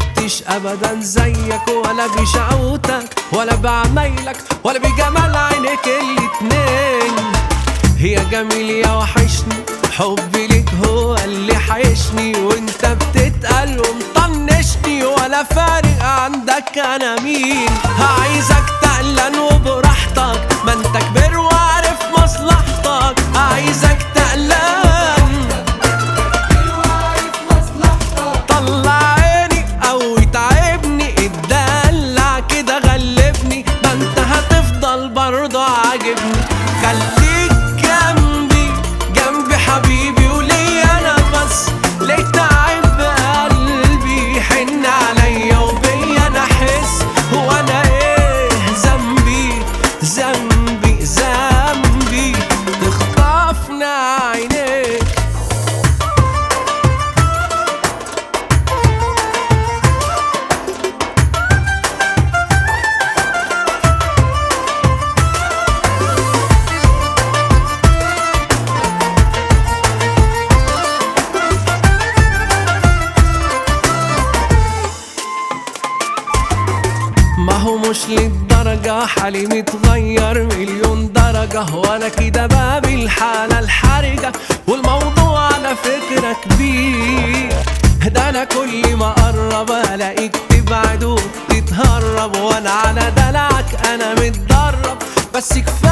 شفتش ابدا زيك ولا بشقوتك ولا بعمايلك ولا بجمال عينيك الاتنين يا جميل يا وحشني حبي ليك هو اللي حيشني وانت بتتقل ومطنشني ولا فارق عندك انا مين عايزك تقلن وبراحتك ما انت كبير وعارف مصلحتك عايزك تقلن طلع عيني او يتعبني اتدلع كده غلبني ما انت هتفضل برضه عاجبني خليك جنبي جنبي حبيبي وليا انا بس ليه تعب قلبي حن عليا وبيا انا احس هو انا ايه ذنبي ذنبي ذنبي تخطفنا عينيك ما هو مش للدرجة حالي متغير مليون درجة وانا كده باب الحالة الحرجة والموضوع على فكرة كبير ده انا كل ما اقرب الاقيك تبعد وتتهرب وانا على دلعك انا متدرب بس كفاية